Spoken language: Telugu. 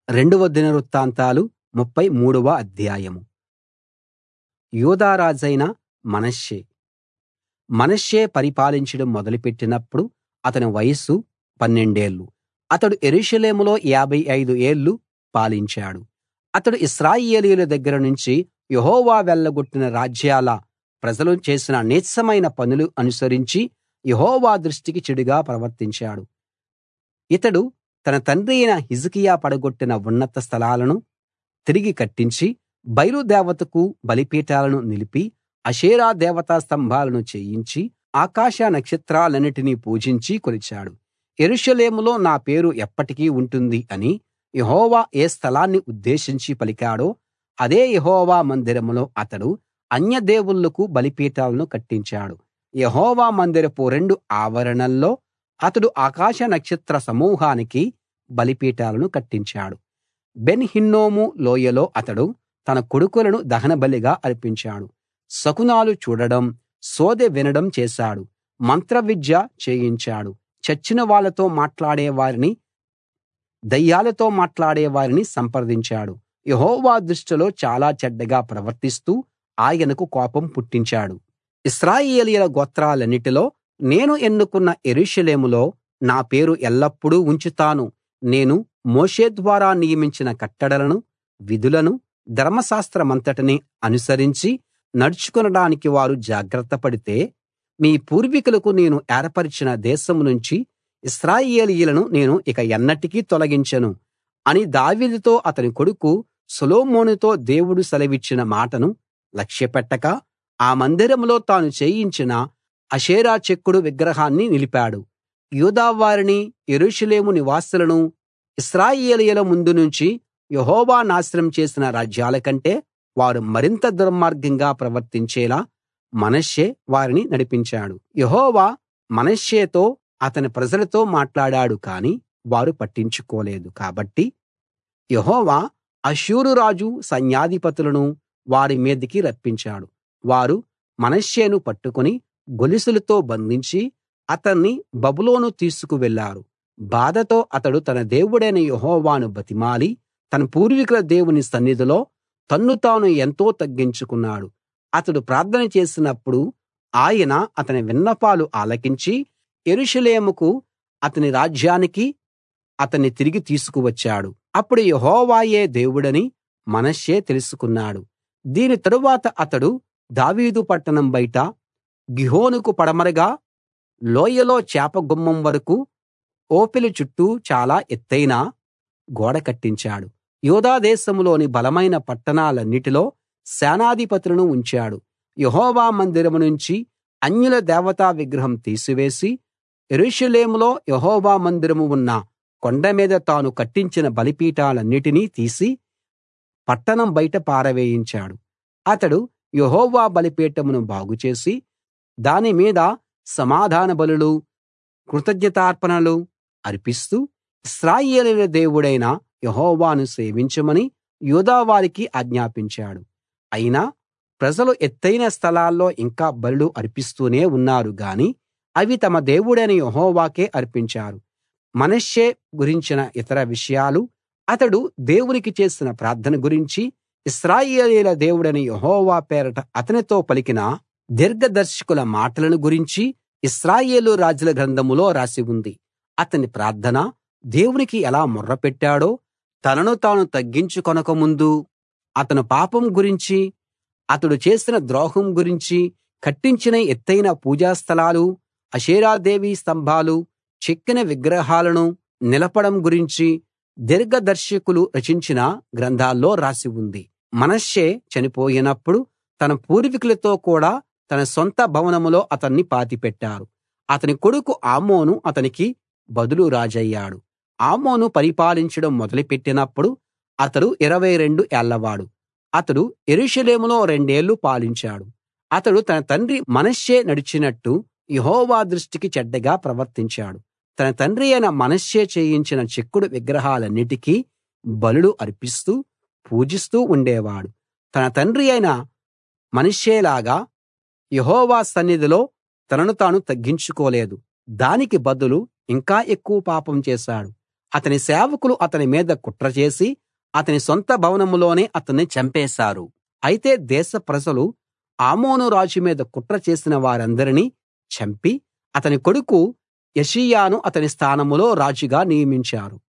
రెండవ దినవృత్తాంతాలు ముప్ఫై మూడవ అధ్యాయం యూదా రాజైన మనష్షే మనష్షే పరిపాలించడం మొదలుపెట్టినప్పుడు అతని వయస్సు పన్నెండేళ్ళు అతడు యెరూషలేములో యాభై ఐదు ఏళ్ళు పాలించాడు అతడు ఇశ్రాయేలీయుల దగ్గర నుంచి యెహోవా వెళ్ళగొట్టిన రాజ్యాల ప్రజలు చేసిన నీచమైన పనులు అనుసరించి యెహోవా దృష్టికి చెడుగా ప్రవర్తించాడు ఇతడు తన తండ్రి అయిన హిజ్కియా పడగొట్టిన ఉన్నత స్థలాలను తిరిగి కట్టించి బయలు దేవతకు బలిపీఠాలను నిలిపి అషేరా దేవతా స్తంభాలను చేయించి ఆకాశ నక్షత్రాలన్నిటినీ పూజించి కొలిచాడు యెరూషలేములో నా పేరు ఎప్పటికీ ఉంటుంది అని యెహోవా ఏ స్థలాన్ని ఉద్దేశించి పలికాడో అదే యెహోవా మందిరంలో అతడు అన్యదేవుళ్ళకు బలిపీఠాలను కట్టించాడు యెహోవా మందిరపు రెండు ఆవరణల్లో అతడు ఆకాశ నక్షత్ర సమూహానికి బలిపీఠాలను కట్టించాడు బెన్ హిన్నోము లోయలో అతడు తన కొడుకులను దహనబలిగా అర్పించాడు శకునాలు చూడడం సోదె వినడం చేశాడు మంత్రవిద్య చేయించాడు చచ్చిన వాళ్ళతో మాట్లాడే వారిని దయ్యాలతో మాట్లాడే వారిని సంప్రదించాడు యెహోవా దృష్టిలో చాలా చెడ్డగా ప్రవర్తిస్తూ ఆయనకు కోపం పుట్టించాడు ఇశ్రాయేలీయుల గోత్రాలన్నిటిలో నేను ఎన్నుకున్న యెరూషలేములో నా పేరు ఎల్లప్పుడూ ఉంచుతాను నేను మోషే ద్వారా నియమించిన కట్టడలను విధులను ధర్మశాస్త్రమంతటిని అనుసరించి నడుచుకొనడానికి వారు జాగ్రత్త పడితే మీ పూర్వీకులకు నేను ఏర్పరచిన దేశం నుంచి ఇశ్రాయేలీయులను నేను ఇక ఎన్నటికీ తొలగించను అని దావీదుతో అతని కొడుకు సొలొమోనుతో దేవుడు సెలవిచ్చిన మాటను లక్ష్యపెట్టక ఆ మందిరంలో తాను చేయించిన అషేరా చెక్కుడు విగ్రహాన్ని నిలిపాడు యూదా వారిని యెరూషలేము నివాసులను ఇశ్రాయేలీయుల ముందు నుంచి యెహోవా నాశనం చేసిన రాజ్యాల కంటే వారు మరింత దుర్మార్గంగా ప్రవర్తించేలా మనష్షే వారిని నడిపించాడు యెహోవా మనష్షేతో అతని ప్రజలతో మాట్లాడాడు కాని వారు పట్టించుకోలేదు కాబట్టి యెహోవా అష్షూరు రాజు సైన్యాధిపతులను వారి మీదికి రప్పించాడు వారు మనష్షేను పట్టుకుని గొలుసులతో బంధించి అతన్ని బబులోను తీసుకు వెళ్ళారు బాధతో అతడు తన దేవుడైన యెహోవాను బతిమాలి తన పూర్వీకుల దేవుని సన్నిధిలో తన్ను తాను ఎంతో తగ్గించుకున్నాడు అతడు ప్రార్థన చేసినప్పుడు ఆయన అతని విన్నపాలు ఆలకించి యెరూషలేముకు అతని రాజ్యానికి అతన్ని తిరిగి తీసుకువచ్చాడు అప్పుడు యెహోవాయే దేవుడని మనష్షే తెలుసుకున్నాడు దీని తరువాత అతడు దావీదు పట్టణం బయట గిహోనుకు పడమరగా లోయలో చేపగుమ్మం వరకూ ఓపెలు చుట్టూ చాలా ఎత్తయిన గోడ కట్టించాడు యూదా దేశంలోని బలమైన పట్టణాలన్నిటిలో సేనాధిపతులను ఉంచాడు యెహోవా మందిరం నుంచి అన్యుల దేవతా విగ్రహం తీసివేసి యెరూషలేములో యెహోవా మందిరం ఉన్న కొండ మీద తాను కట్టించిన బలిపీఠాలన్నిటినీ తీసి పట్టణం బయట పారవేయించాడు అతడు యెహోవా బలిపీఠమును బాగుచేసి దాని మీద సమాధాన బలులు కృతజ్ఞతార్పణలు అర్పిస్తూ ఇశ్రాయేలీయుల దేవుడైన యెహోవాను సేవించమని యూదా వారికి ఆజ్ఞాపించాడు అయినా ప్రజలు ఎత్తయిన స్థలాల్లో ఇంకా బలులు అర్పిస్తూనే ఉన్నారు గాని అవి తమ దేవుడైన యెహోవాకే అర్పించారు మనష్షే గురించిన ఇతర విషయాలు అతడు దేవునికి చేసిన ప్రార్థన గురించి ఇశ్రాయేలీయుల దేవుడైన యెహోవా పేరట అతనితో పలికిన దీర్ఘదర్శకుల మాటలను గురించి ఇశ్రాయేలు రాజుల గ్రంథంలో రాసి ఉంది అతని ప్రార్థన దేవునికి ఎలా మొర్రపెట్టాడో తనను తాను తగ్గించుకొనక ముందు అతను పాపం గురించి అతడు చేసిన ద్రోహం గురించి కట్టించిన ఎత్తయిన పూజా స్థలాలు అషేరాదేవి స్తంభాలు చెక్కిన విగ్రహాలను నిలపడం గురించి దీర్ఘదర్శకులు రచించిన గ్రంథాల్లో రాసి ఉంది మనష్షే చనిపోయినప్పుడు తన పూర్వీకులతో కూడా తన సొంత భవనంలో అతన్ని పాతిపెట్టారు అతని కొడుకు ఆమోను అతనికి బదులు రాజయ్యాడు ఆమోను పరిపాలించడం మొదలుపెట్టినప్పుడు అతడు ఇరవై రెండు ఏళ్లవాడు అతడు యెరూషలేములో రెండేళ్లు పాలించాడు అతడు తన తండ్రి మనష్షే నడిచినట్టు యెహోవా దృష్టికి చెడ్డగా ప్రవర్తించాడు తన తండ్రి అయిన మనష్షే చేయించిన చెక్కుడు విగ్రహాలన్నిటికీ బలులు అర్పిస్తూ పూజిస్తూ ఉండేవాడు తన తండ్రి అయిన మనష్షేలాగా యెహోవా సన్నిధిలో తనను తాను తగ్గించుకోలేదు దానికి బదులు ఇంకా ఎక్కువ పాపం చేశాడు అతని సేవకులు అతని మీద కుట్ర చేసి అతని సొంత భవనంలోనే అతన్ని చంపేశారు అయితే దేశ ప్రజలు ఆమోను రాజు మీద కుట్ర చేసిన వారందరినీ చంపి అతని కొడుకు యోషీయాను అతని స్థానంలో రాజుగా నియమించారు